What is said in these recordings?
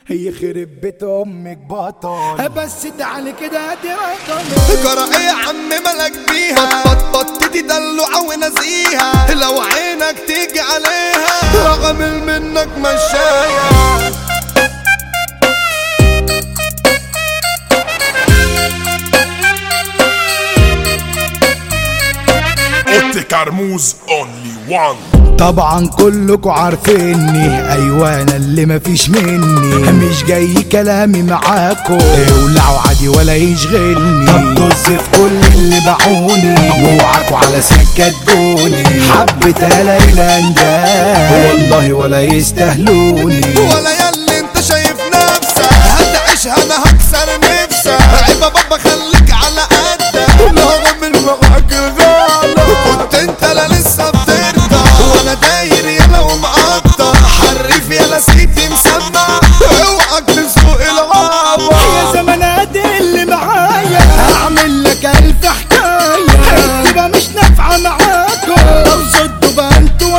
يخرب بيت امك بطل بس تعالي كده دي رقم جرى ايه يا عم مالك بيها بط بط بط دلوعة ونزيها لو عينك تيجي عليها رغم منك مشاية اوتي كرموز اونلي وان طبعا كلكوا عارفيني ايوه انا اللي مفيش مني مش جاي كلامي معاكو اولعوا عادي ولا يشغلني طب طز في كل اللي باعوني اوعكوا على سكة تجوني حبة هلايل والله ولا يستاهلوني ولا ياللي انت شايف نفسك هتعيشها انا هكسر نفسك عيب بابا خليك على قدك رغم من معاك الغالة كنت انت لا لسه بترضى وانا داير يلا ومقطع حريف يلا سيدي مسمع اوعك تسوق العابة يا زمانات اللي معايا هعمل لك الف حكايه تبقى مش نافعه معاكم لو صدوا بقى انتوا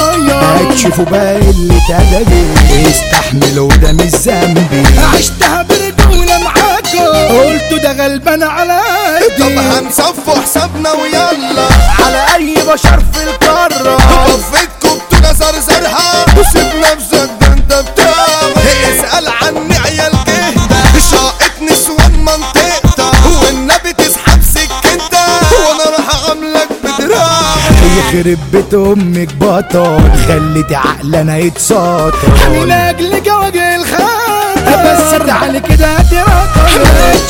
ورايا هتشوفوا بقى اللي تدبي استحملوا ده مش ذنبي عشتها برجوله معاكم قلتوا ده غلبان على طب ايدي هنصفوا حسابنا ويلا على اي بشر في القاره وقفتكم بتونا زرزرها وسيب نفسك ده انت بتاعي اسأل عني عيال جهدة شاقت نسوان منطقتك والنبي تسحب سكتك وانا راح اعملك بدراعي يخرب بيت امك بطل خليتي عقلنا يتساطر انا لاجلك وجه الخاطر بس تعالي كده تراكم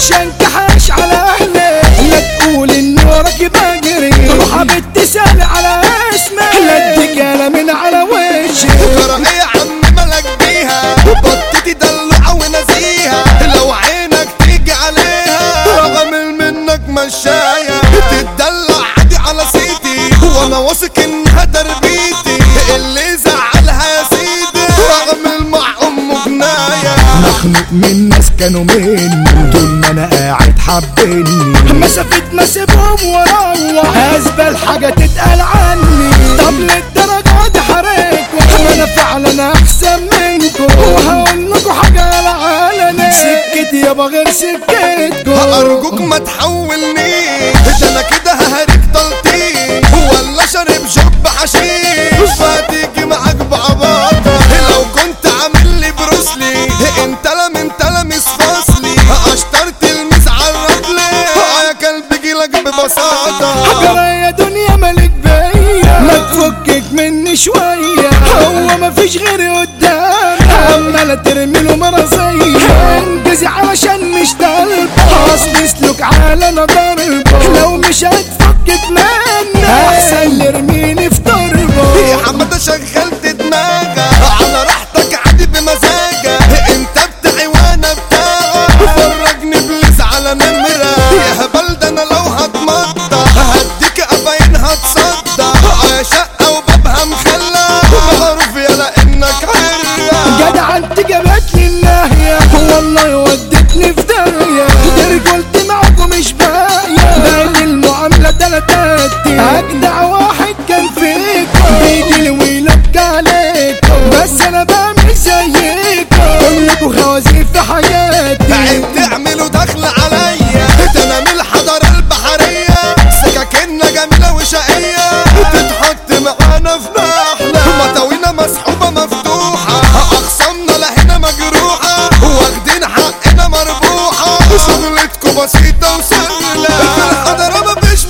تشنكحش على اهلك لا تقول اني وراكي بجري روح بتسال على اسمك لا اديك انا من على وشك ترى ايه يا عم مالك بيها بطتي دلوعة ونزيها لو عينك تيجي عليها رغم منك مشاية تتدلع عادي على سيدي وانا واثق انها تربيتي اللي زعلها يا سيدي رغم مع امه جناية مخنوق من ناس كانوا مني طول ما انا قاعد حبني مسافة ما سيبهم واروح ازبل حاجة تتقال عني طب للدرجة دي حريكم انا فعلا احسن منكم وهقول لكم حاجة على علني سكتي يابا غير سكتكم ارجوك ما تحولني ده انا كده ههريك طلتي ولا شارب شب حشيش فهتيجي معاك بعباطة لو كنت عامل لي بروسلي انت لا من تلاميذ فصلي اشترت الميز عرض لي يا كلب جيلك ببساطة حجرة يا دنيا مالك بيا ما تفكك مني شوية هو ما فيش غيري قدامي عمالة ترمي له مرضية انجزي علشان مش طالبة اصل اسلك على انا ضربة لو مش هتفك اتمنى احسن اللي ارميني في ضربة يا حمادة شغلت دماغك على راحتك عادي بمزاجك انت بتاعي وانا بتاعك فرجني بليز على نمرة يا هبل ده انا لو هتمطى هديك اباين هتصدى يا شقة وبابها مخلى معروف يلا انك عرة جدع انت جابت لي الناهية والله ودتني في داهية دي رجولتي معاكم مش باقية بقت المعاملة تلاتاتي أجدع واحد كان فيكم بيجي لي ويلك عليكم بس أنا بعمل زيكم كلكوا خوازيق في حياتي عيب تعملوا دخل عليا ده انا من الحضارة البحرية سكاكيننا جميلة وشقية تتحط معانا في نحلة مطاوينا مسحوبة مفتوحة أخصامنا لهنا مجروحة واخدين حقنا مربوحة شغلتكوا بسيطة وسهلة في الحضارة مفيش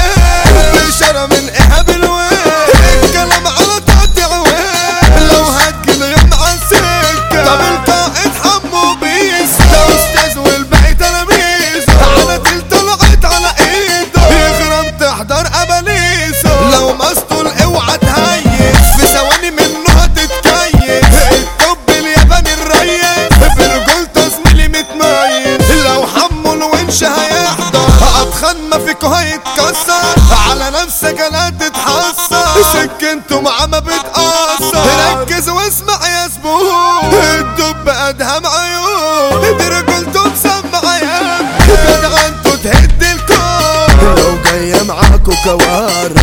مغلاه إشارة من إيهاب الويل الكلام على تقطيع ويل لو هتجيلي يوم عالسكة طب القائد حمو بيس ده أستاذ والباقي تلاميذ على تل طلعت على إيده يخرب تحضر أباليسه لو مسطول اوعى تهيس في ثواني منه هتتكيس الطب الياباني الريس في رجولته زميلي متميز لو حمو الونش هيحضر أتخن ما فيكوا هيتكسر على نفسك لا تتحسر سكنته معاه ما بتأثر ركز واسمع يا زبون الدب أدهم عيون دي رجولته مسمع يا ابني جدع انتوا تهد الكون لو جاية معاكوا كوارث